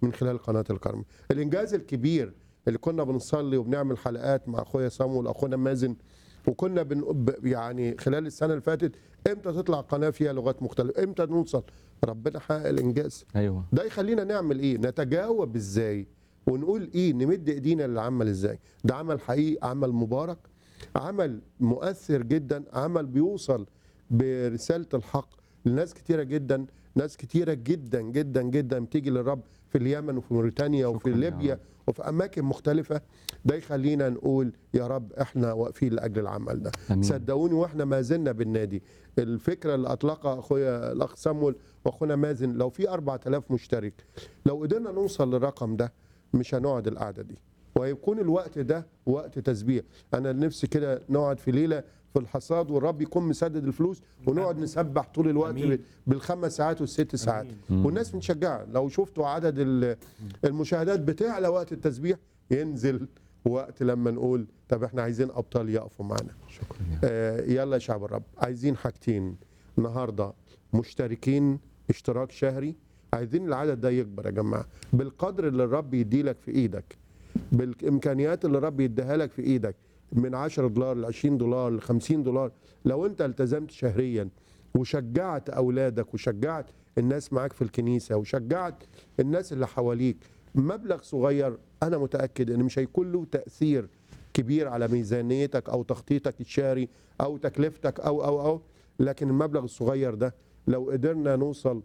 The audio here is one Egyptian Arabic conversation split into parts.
من خلال قناه الكرم الانجاز الكبير اللي كنا بنصلي وبنعمل حلقات مع اخويا صامول واخونا مازن وكنا بن ب- يعني خلال السنه اللي فاتت امتى تطلع قناه فيها لغات مختلفه امتى نوصل ربنا حقق الانجاز ايوه ده يخلينا نعمل ايه نتجاوب ازاي ونقول ايه نمد ايدينا للعمل ازاي ده عمل حقيقي عمل مبارك عمل مؤثر جدا عمل بيوصل برساله الحق لناس كتيره جدا ناس كتيره جدا جدا جدا بتيجي للرب في اليمن وفي موريتانيا وفي شكراً يا ليبيا رب. وفي اماكن مختلفه ده يخلينا نقول يا رب احنا واقفين لاجل العمل ده امين صدقوني واحنا ما زلنا بالنادي الفكره اللي اطلقها اخويا الاخ سامول واخونا مازن لو في 4000 مشترك لو قدرنا نوصل للرقم ده مش هنقعد القعده دي ويكون الوقت ده وقت تسبيح انا نفسي كده نقعد في ليله في الحصاد والرب يكون مسدد الفلوس ونقعد نسبح طول الوقت أمين. بالخمس ساعات والست ساعات أمين. والناس متشجعه لو شفتوا عدد ال- المشاهدات بتعلى وقت التسبيح ينزل وقت لما نقول طب احنا عايزين ابطال يقفوا معانا شكرا يا رب. آه، يلا يا شعب الرب عايزين حاجتين النهارده مشتركين اشتراك شهري عايزين العدد ده يكبر يا جماعه بالقدر اللي الرب يديلك في ايدك بالامكانيات اللي الرب يديها لك في ايدك من 10 دولار ل 20 دولار ل 50 دولار لو انت التزمت شهريا وشجعت اولادك وشجعت الناس معاك في الكنيسه وشجعت الناس اللي حواليك مبلغ صغير انا متاكد ان مش هيكون له تاثير كبير على ميزانيتك او تخطيطك الشهري او تكلفتك او او او لكن المبلغ الصغير ده لو قدرنا نوصل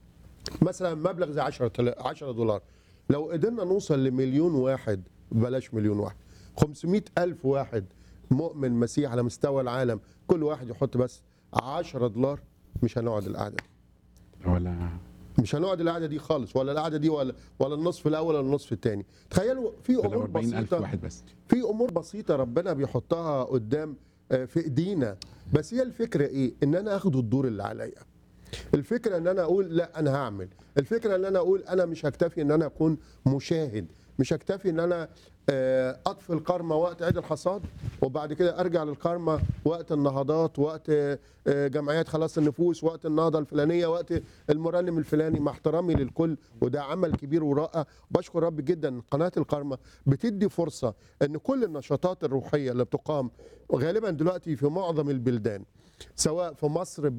مثلا مبلغ زي 10 تل- 10 دولار لو قدرنا نوصل لمليون واحد بلاش مليون واحد 500 ألف واحد مؤمن مسيح على مستوى العالم كل واحد يحط بس 10 دولار مش هنقعد القعده دي ولا مش هنقعد القعده دي خالص ولا القعده دي ولا ولا النصف الاول ولا النصف الثاني تخيلوا في لو امور 40000 بسيطه واحد بس في امور بسيطه ربنا بيحطها قدام آه، في ايدينا بس هي الفكره ايه ان انا اخد الدور اللي عليا الفكره ان انا اقول لا انا هعمل الفكره ان انا اقول انا مش هكتفي ان انا اكون مشاهد مش هكتفي ان انا آه، اطفي القرمه وقت عيد الحصاد وبعد كده ارجع للقرمه وقت النهضات وقت آه، جمعيات خلاص النفوس وقت النهضه الفلانيه وقت المرنم الفلاني مع احترامي للكل وده عمل كبير ورائع بشكر رب جدا قناه القرمه بتدي فرصه ان كل النشاطات الروحيه اللي بتقام غالبا دلوقتي في معظم البلدان سواء في مصر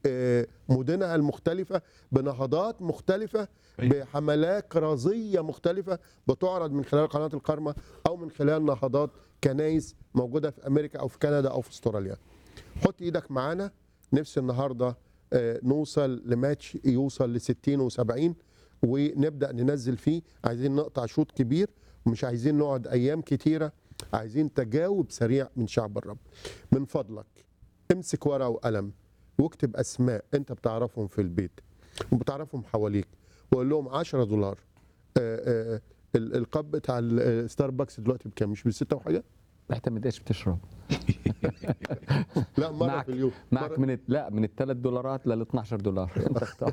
بمدنها المختلفة بنهضات مختلفة أيوة. بحملات كرازية مختلفة بتعرض من خلال قناة الكرمة أو من خلال نهضات كنايس موجودة في أمريكا أو في كندا أو في أستراليا حط إيدك معانا نفسي النهاردة آه، نوصل لماتش يوصل ل 60 و70 ونبدأ ننزل فيه عايزين نقطع شوط كبير ومش عايزين نقعد أيام كتيرة عايزين تجاوب سريع من شعب الرب من فضلك امسك ورقه وقلم واكتب اسماء انت بتعرفهم في البيت وبتعرفهم حواليك وقول لهم 10 دولار آه، آه، ال- القب بتاع الستاربكس دلوقتي بكام مش بستة وحاجه بيعتمد ايش بتشرب لا مره معك- في اليوم معك مرة- من الت- لا من الثلاث دولارات لل 12 دولار انت اختار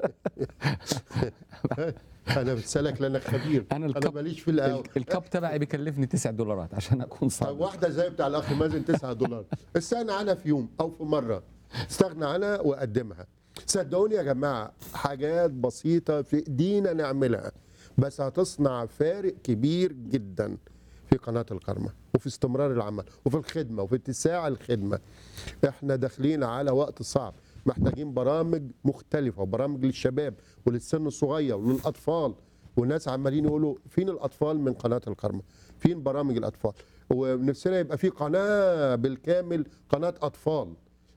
انا بسالك لانك خبير انا انا الكب ماليش في القهوه ال- الكب تبعي بيكلفني 9 دولارات عشان اكون صادق واحده زي بتاع الاخ مازن 9 دولار استغنى عنها في يوم او في مره استغنى عنها وقدمها صدقوني يا جماعه حاجات بسيطه في ايدينا نعملها بس هتصنع فارق كبير جدا في قناه الكرمه وفي استمرار العمل وفي الخدمه وفي اتساع الخدمه احنا داخلين على وقت صعب محتاجين برامج مختلفه وبرامج للشباب وللسن الصغير وللاطفال والناس عمالين يقولوا فين الاطفال من قناه الكرمه فين برامج الاطفال ونفسنا يبقى في قناه بالكامل قناه اطفال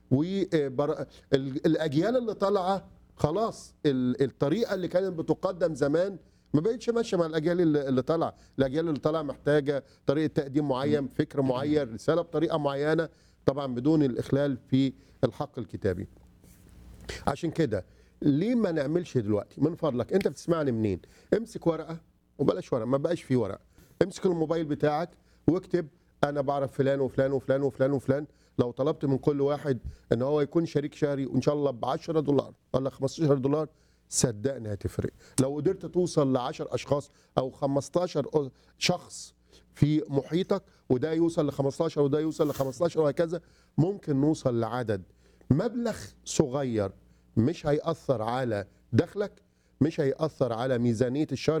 والاجيال اللي طالعه خلاص ال- الطريقه اللي كانت بتقدم زمان ما بقتش ماشيه مع الاجيال اللي اللي طالعه الاجيال اللي طالعه محتاجه طريقه تقديم معين فكر معين رساله بطريقه معينه طبعا بدون الاخلال في الحق الكتابي عشان كده ليه ما نعملش دلوقتي من فضلك انت بتسمعني منين امسك ورقه وبلاش ورقه ما بقاش في ورقه امسك الموبايل بتاعك واكتب انا بعرف فلان وفلان وفلان وفلان وفلان لو طلبت من كل واحد ان هو يكون شريك شهري وان شاء الله ب 10 دولار ولا 15 دولار صدقني هتفرق لو قدرت توصل ل 10 اشخاص او 15 شخص في محيطك وده يوصل ل 15 وده يوصل ل 15 وهكذا ممكن نوصل لعدد مبلغ صغير مش هيأثر على دخلك مش هيأثر على ميزانية الشهر